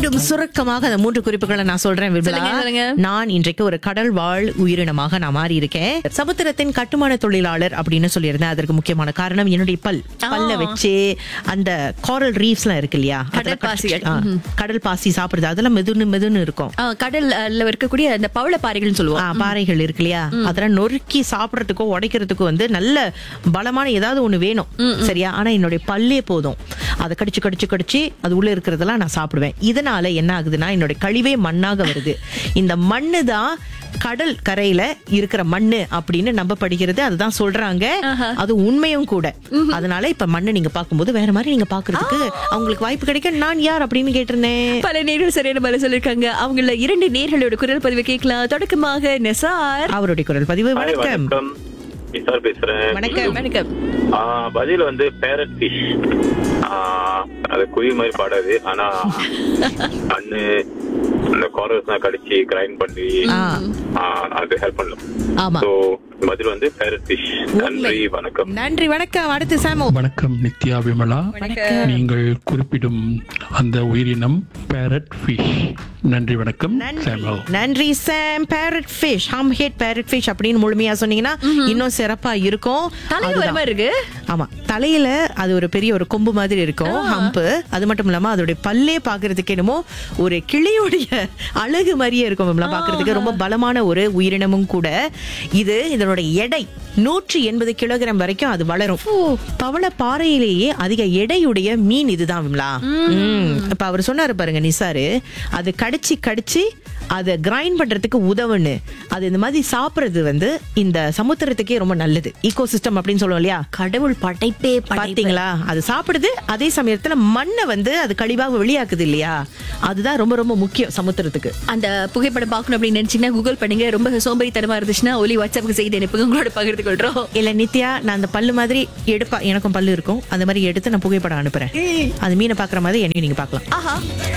மீண்டும் சுருக்கமாக அந்த மூன்று குறிப்புகளை நான் சொல்றேன் விபிலா சொல்லுங்க, சொல்லுங்க. நான் இன்றைக்கு ஒரு கடல் வாழ் உயிரினமாக நான் மாறி இருக்கேன் சமுத்திரத்தின் கட்டுமான தொழிலாளர் அப்படின்னு சொல்லியிருந்தேன் அதற்கு முக்கியமான காரணம் என்னுடைய பல் பல்ல வச்சு அந்த காரல் ரீஃப்ஸ்லாம் இருக்கு இல்லையா கடல் அதெல்லாம் பாசிகள். கடிச்சு- ஆ, கடல் பாசி சாப்பிடுறது அதெல்லாம் மெதுன்னு மெதுன்னு இருக்கும் ஆ, கடல்ல இருக்கக்கூடிய அந்த பவள பாறைகள்னு சொல்லுவோம் ஆ, பாறைகள் இருக்கு இல்லையா அதெல்லாம் நொறுக்கி சாப்பிடறதுக்கோ உடைக்கிறதுக்கோ வந்து நல்ல பலமான ஏதாவது ஒண்ணு வேணும் சரியா ஆனா என்னுடைய பல்லே போதும் அதை கடிச்சு கடிச்சு கடிச்சு அது உள்ள இருக்கிறதெல்லாம் நான் சாப்பிடுவேன் இதனால என்ன ஆகுதுன்னா என்னுடைய கழிவே மண்ணாக வருது இந்த மண்ணு தான் கடல் கரையில இருக்கிற மண்ணு அப்படின்னு நம்பப்படுகிறது அதுதான் சொல்றாங்க அது உண்மையும் கூட அதனால இப்ப மண்ணை நீங்க பார்க்கும்போது வேற மாதிரி நீங்க பாக்குறதுக்கு அவங்களுக்கு வாய்ப்பு கிடைக்க நான் யார் அப்படின்னு கேட்டிருந்தேன் பல நேர்கள் சரியான பதில் சொல்லிருக்காங்க அவங்கள இரண்டு நேர்களோட குரல் பதிவு கேட்கலாம் தொடக்கமாக நெசார் அவருடைய குரல் பதிவு Hi, வணக்கம் வணக்கம் நிசார் பேசுறேன் வணக்கம் வணக்கம் ஆ, பதில் வந்து பேரட் ஃபிஷ் அது குயில் மாதிரி பாடாது ஆனா கண்ணு அந்த காரல்ஸ் கடிச்சு கிரைண்ட் பண்ணி ஆ. ஆ, அது ஹெல்ப் பண்ணலாம் ஆமா சோ பதில் வந்து பேரட் ஃபிஷ் நன்றி வணக்கம் நன்றி வணக்கம் அடுத்து சாமோ வணக்கம் நித்யா விமலா நீங்கள் குறிப்பிடும் அந்த உயிரினம் பேரட் ஃபிஷ் நன்றி வணக்கம் நன்றி சாமுவல் நன்றி Sam parrot fish hammerhead parrot fish அப்படின்னு முழுமையா சொன்னீங்கன்னா இன்னும் சிறப்பா இருக்கும் தலையில வர அதுதான். மாதிரி இருக்கு ஆமா தலையில அது ஒரு பெரிய ஒரு கொம்பு மாதிரி இருக்கும் ஹம்பு அது மட்டும் இல்லாம அதோட பல்லே பாக்குறதுக்கு என்னமோ ஒரு கிளியுடைய அழகு மாதிரியே இருக்கும் விமலா பாக்குறதுக்கு ரொம்ப பலமான ஒரு உயிரினமும் கூட இது இதனுடைய எடை நூற்றி எண்பது கிலோகிராம் வரைக்கும் அது வளரும் பவள பாறையிலேயே அதிக எடையுடைய மீன் இதுதான் விமலா ம். இப்ப அவர் சொன்னாரு பாருங்க நிசாரு அது கடிச்சு கடிச்சு அதை கிரைண்ட் பண்றதுக்கு உதவுன்னு அது இந்த மாதிரி சாப்பிடுறது வந்து இந்த சமுத்திரத்துக்கே ரொம்ப நல்லது ஈகோ சிஸ்டம் அப்படின்னு சொல்லுவோம் இல்லையா கடவுள் படைப்பே படைப்பு பாத்தீங்களா அது சாப்பிடுது அதே சமயத்துல மண்ணை வந்து அது கழிவாக வெளியாக்குது இல்லையா அதுதான் ரொம்ப ரொம்ப முக்கியம் சமுத்திரத்துக்கு அந்த புகைப்படம் பார்க்கணும் அப்படின்னு நினைச்சீங்கன்னா கூகுள் பண்ணுங்க ரொம்ப சோம்பேறித்தனமா இருந்துச்சுன்னா ஒலி வாட்ஸ்அப்புக்கு செய்தி அனுப்புங்க உங்களோட பகிர்ந்து கொள்றோம் இல்ல நித்யா நான் அந்த பல்லு மாதிரி எடுப்பா எனக்கும் பல்லு இருக்கும் அந்த மாதிரி எடுத்து நான் புகைப்படம் அனுப்புறேன் அது மீனை பாக்குற மாதிரி என்னையும் நீங்க பார்க்கலாம் ஆஹா